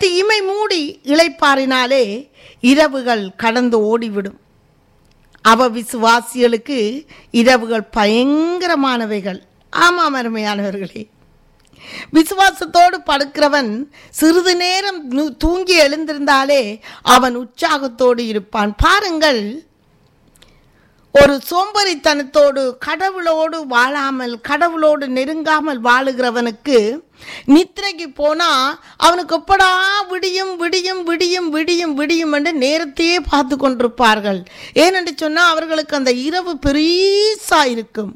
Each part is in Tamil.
இப்படி இமை மூடி இளைப்பாறினாலே இரவுகள் கடந்து ஓடிவிடும் அவ விசுவாசிகளுக்கு இரவுகள் பயங்கரமானவைகள் ஆமாம் அருமையானவர்களே விசுவாசத்தோடு படுக்கிறவன் சிறிது நேரம் நு- தூங்கி எழுந்திருந்தாலே அவன் உற்சாகத்தோடு இருப்பான் பாருங்கள் ஒரு சோம்பரித்தனத்தோடு கடவுளோடு வாழாமல் கடவுளோடு நெருங்காமல் வாழுகிறவனுக்கு நித்திரைக்கு போனா அவனுக்கு எப்படா விடியும் விடியும் விடியும் விடியும் விடியும் என்று நேரத்தையே பார்த்து கொண்டிருப்பார்கள் ஏனென்று சொன்னால் அவர்களுக்கு அந்த இரவு பெரிசா இருக்கும்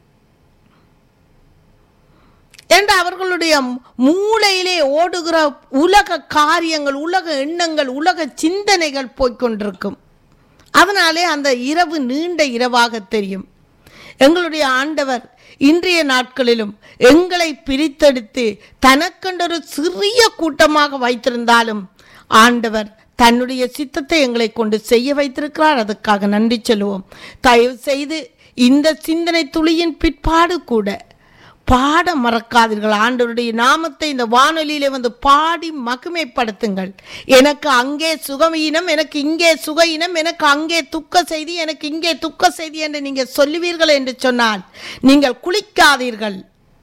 என்று அவர்களுடைய மூளையிலே ஓடுகிற உலக காரியங்கள் உலக எண்ணங்கள் உலக சிந்தனைகள் போய்க்கொண்டிருக்கும் அதனாலே அந்த இரவு நீண்ட இரவாக தெரியும் எங்களுடைய ஆண்டவர் இன்றைய நாட்களிலும் எங்களை பிரித்தெடுத்து தனக்கென்றொரு சிறிய கூட்டமாக வைத்திருந்தாலும் ஆண்டவர் தன்னுடைய சித்தத்தை எங்களை கொண்டு செய்ய வைத்திருக்கிறார் அதுக்காக நன்றி சொல்லுவோம் தயவு செய்து இந்த சிந்தனை துளியின் பிற்பாடு கூட பாட மறக்காதீர்கள் ஆண்டவருடைய நாமத்தை இந்த வானொலியிலே வந்து பாடி மகிமைப்படுத்துங்கள் எனக்கு அங்கே சுகவீனம் எனக்கு இங்கே சுகையினம் எனக்கு அங்கே துக்க செய்தி எனக்கு இங்கே துக்க செய்தி என்று நீங்கள் சொல்லுவீர்கள் என்று சொன்னால் நீங்கள் குளிக்காதீர்கள்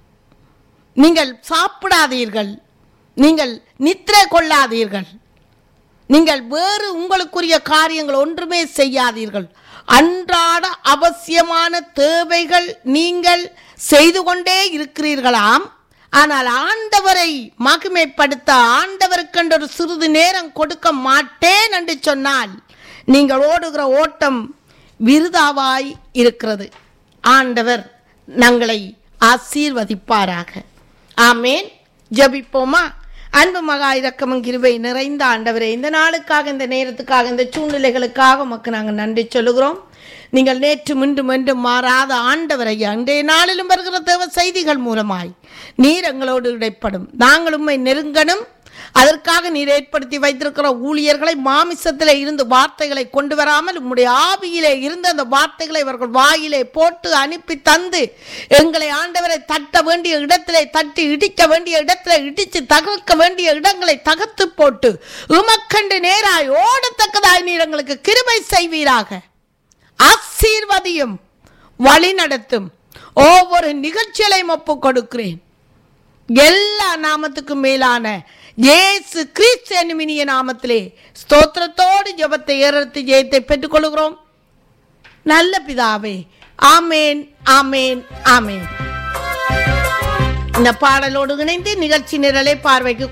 நீங்கள் சாப்பிடாதீர்கள் நீங்கள் நித்திரை கொள்ளாதீர்கள் நீங்கள் வேறு உங்களுக்குரிய காரியங்கள் ஒன்றுமே செய்யாதீர்கள் அன்றாட அவசியமான தேவைகள் நீங்கள் செய்து கொண்டே இருக்கிறீர்களாம் ஆனால் ஆண்டவரை மகிமைப்படுத்த ஆண்டவருக்கென்று ஒரு சிறிது நேரம் கொடுக்க மாட்டேன் என்று சொன்னால் நீங்கள் ஓடுகிற ஓட்டம் விருதாவாய் இருக்கிறது ஆண்டவர் நங்களை ஆசீர்வதிப்பாராக ஆமேன் ஜெபிப்போமா அன்பு மகா இரக்கமும் கிருபை நிறைந்த ஆண்டவரே இந்த நாளுக்காக இந்த நேரத்துக்காக இந்த சூழ்நிலைகளுக்காக உமக்கு நாங்கள் நன்றி சொல்லுகிறோம் நீங்கள் நேற்று மீண்டும் மீண்டும் மாறாத ஆண்டவரை அன்றைய நாளிலும் வருகிற தேவ செய்திகள் மூலமாய் நீர் எங்களோடு இடைப்படும் நாங்கள் உம்மை நெருங்கணும் அதற்காக நீர் ஏற்படுத்தி வைத்திருக்கிற ஊழியர்களை மாமிசத்திலே இருந்து வார்த்தைகளை கொண்டு வராமல் உம்முடைய ஆவியிலே இருந்த அந்த வார்த்தைகளை இவர்கள் வாயிலே போட்டு அனுப்பி தந்து எங்களை ஆண்டவரை தட்ட வேண்டிய இடத்திலே தட்டி இடிக்க வேண்டிய இடத்திலே இடித்து தகர்க்க வேண்டிய இடங்களை தகர்த்து போட்டு உமக்கண்டு நேராய் ஓடத்தக்கதாய் நீர் எங்களுக்கு கிருபை செய்வீராக ஆசீர்வதியும் வழி நடத்தும் ஒவ்வொரு நிகழ்ச்சிகளையும் ஒப்புக் கொடுக்கிறேன் எல்லா நாமத்துக்கும் மேலான இயேசு கிறிஸ்து என்னும் இனிய நாமத்திலே ஸ்தோத்திரத்தோடு ஜெபத்தை ஏறெடுத்து ஜெயத்தை பெற்றுக்கொள்கிறோம் நல்ல பிதாவே ஆமேன் ஆமேன் ஆமேன் இந்த பாடலோடு இணைந்து நிகழ்ச்சி நிரலை பார்வைக்கு